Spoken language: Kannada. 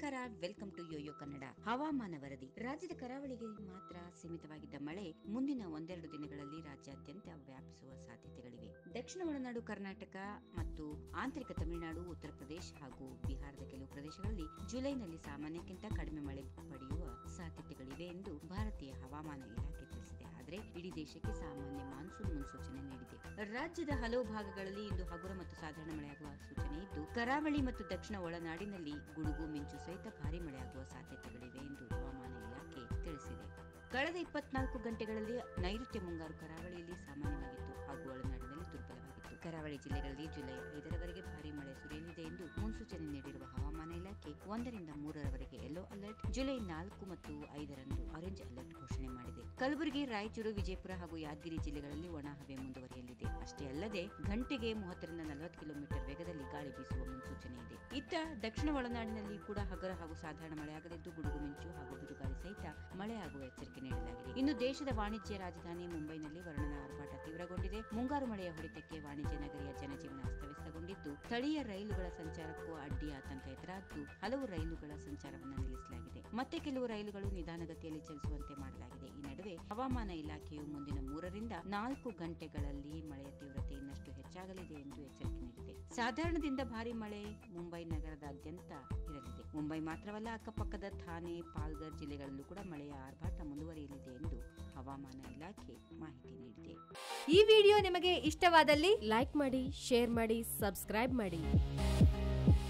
ನಮಸ್ಕಾರ ವೆಲ್ಕಮ್ ಟು ಯೋಯೋ ಕನ್ನಡ ಹವಾಮಾನ ವರದಿ ರಾಜ್ಯದ ಕರಾವಳಿಗೆ ಮಾತ್ರ ಸೀಮಿತವಾಗಿದ್ದ ಮಳೆ ಮುಂದಿನ ಒಂದೆರಡು ದಿನಗಳಲ್ಲಿ ರಾಜ್ಯಾದ್ಯಂತ ವ್ಯಾಪಿಸುವ ಸಾಧ್ಯತೆಗಳಿವೆ ದಕ್ಷಿಣ ಒಳನಾಡು ಕರ್ನಾಟಕ ಮತ್ತು ಆಂತರಿಕ ತಮಿಳುನಾಡು ಉತ್ತರ ಪ್ರದೇಶ ಹಾಗೂ ಬಿಹಾರದ ಕೆಲವು ಪ್ರದೇಶಗಳಲ್ಲಿ ಜುಲೈನಲ್ಲಿ ಸಾಮಾನ್ಯಕ್ಕಿಂತ ಕಡಿಮೆ ಮಳೆ ಪಡೆಯುವ ಸಾಧ್ಯತೆಗಳಿವೆ ಎಂದು ಭಾರತೀಯ ಹವಾಮಾನ ಇಲಾಖೆ ತಿಳಿಸಿದೆ ಆದರೆ ಇಡೀ ದೇಶಕ್ಕೆ ಸಾಮಾನ್ಯ ಮಾನ್ಸೂನ್ ಮುನ್ಸೂಚನೆ ನೀಡಿದೆ ರಾಜ್ಯದ ಹಲವು ಭಾಗಗಳಲ್ಲಿ ಇಂದು ಹಗುರ ಮತ್ತು ಸಾಧಾರಣ ಮಳೆಯಾಗುವ ಸೂಚನೆ ಇದ್ದು ಕರಾವಳಿ ಮತ್ತು ದಕ್ಷಿಣ ಒಳನಾಡಿನಲ್ಲಿ ಗುಡುಗು ಮಿಂಚು ಸಹಿತ ಭಾರಿ ಮಳೆಯಾಗುವ ಸಾಧ್ಯತೆಗಳಿವೆ ಎಂದು ಹವಾಮಾನ ಇಲಾಖೆ ತಿಳಿಸಿದೆ ಕಳೆದ ಇಪ್ಪತ್ನಾಲ್ಕು ಗಂಟೆಗಳಲ್ಲಿ ನೈಋತ್ಯ ಮುಂಗಾರು ಕರಾವಳಿಯಲ್ಲಿ ಸಾಮಾನ್ಯವಾಗಿತ್ತು ಹಾಗೂ ಒಳನಾಡಿನಲ್ಲಿ ದುರ್ಬಲವಾಗಿತ್ತು ಕರಾವಳಿ ಜಿಲ್ಲೆಗಳಲ್ಲಿ ಜುಲೈ ಐದರವರೆಗೆ ಭಾರಿ ಮಳೆ ಸುರಿಯಲಿದೆ ಎಂದು ಮುನ್ಸೂಚನೆ ನೀಡಿರುವ ಹವಾಮಾನ ಇಲಾಖೆ ಒಂದರಿಂದ ಮೂರರವರೆಗೆ ಯೆಲ್ಲೋ ಅಲರ್ಟ್ ಜುಲೈ ನಾಲ್ಕು ಮತ್ತು ಐದರಂದು ಆರೆಂಜ್ ಅಲರ್ಟ್ ಘೋಷಣೆ ಮಾಡಿದೆ ಕಲಬುರಗಿ ರಾಯಚೂರು ವಿಜಯಪುರ ಹಾಗೂ ಯಾದಗಿರಿ ಜಿಲ್ಲೆಗಳಲ್ಲಿ ಒಣಹವೆ ಮುಂದುವರಿಯಲಿದೆ ಅಷ್ಟೇ ಅಲ್ಲದೆ ಗಂಟೆಗೆ ಮೂವತ್ತರಿಂದ ನಲವತ್ತು ಕಿಲೋಮೀಟರ್ ವೇಗದಲ್ಲಿ ಗಾಳಿ ಬೀಸುವ ಮುನ್ಸೂಚನೆ ಇದೆ ಇತ್ತ ದಕ್ಷಿಣ ಒಳನಾಡಿನಲ್ಲಿ ಕೂಡ ಹಗರ ಹಾಗೂ ಸಾಧಾರಣ ಮಳೆಯಾಗಲಿದ್ದು ಗುಡುಗು ಮಿಂಚು ಹಾಗೂ ಬಿರುಗಾಳಿ ಸಹಿತ ಮಳೆಯಾಗುವ ಎಚ್ಚರಿಕೆ ನೀಡಲಾಗಿದೆ ಇನ್ನು ದೇಶದ ವಾಣಿಜ್ಯ ರಾಜಧಾನಿ ಮುಂಬೈನಲ್ಲಿ ವರ್ಣನ ಆರ್ಭಟ ತೀವ್ರಗೊಂಡಿದೆ ಮುಂಗಾರು ಮಳೆಯ ಹೊಡೆತಕ್ಕೆ ವಾಣಿಜ್ಯ ನಗರಿಯ ಜನಜೀವನ ಅಸ್ತವ್ಯಸ್ತಗೊಂಡಿದ್ದು ಸ್ಥಳೀಯ ರೈಲುಗಳ ಸಂಚಾರಕ್ಕೂ ಅಡ್ಡಿ ಆತಂಕ ಎದುರಾದ್ದು ಹಲವು ರೈಲುಗಳ ಸಂಚಾರವನ್ನು ನಿಲ್ಲಿಸಲಾಗಿದೆ ಮತ್ತೆ ಕೆಲವು ರೈಲುಗಳು ನಿಧಾನಗತಿಯಲ್ಲಿ ಚಲಿಸುವಂತೆ ಮಾಡಲಾಗಿದೆ ಈ ನಡುವೆ ಹವಾಮಾನ ಇಲಾಖೆಯು ಮುಂದಿನ ಮೂರರಿಂದ ನಾಲ್ಕು ಗಂಟೆಗಳಲ್ಲಿ ಮಳೆಯ ತೀವ್ರತೆ ಇನ್ನಷ್ಟು ಹೆಚ್ಚಾಗಲಿದೆ ಎಂದು ಎಚ್ಚರಿಕೆ ನೀಡಿದೆ ಸಾಧಾರಣದಿಂದ ಭಾರಿ ಮಳೆ ಮುಂಬೈ ನಗರದಾದ್ಯಂತ ಇರಲಿದೆ ಮುಂಬೈ ಮಾತ್ರವಲ್ಲ ಅಕ್ಕಪಕ್ಕದ ಥಾನೆ ಪಾಲ್ಗರ್ ಜಿಲ್ಲೆಗಳಲ್ಲೂ ಕೂಡ ಮಳೆಯ ಆರ್ಭಟ ಮುಂದುವರಿಯಲಿದೆ ಎಂದು ಹವಾಮಾನ ಇಲಾಖೆ ಮಾಹಿತಿ ನೀಡಿದೆ ಈ ವಿಡಿಯೋ ನಿಮಗೆ ಇಷ್ಟವಾದಲ್ಲಿ ಲೈಕ್ ಮಾಡಿ ಶೇರ್ ಮಾಡಿ ಸಬ್ಸ್ಕ್ರೈಬ್ ಮಾಡಿ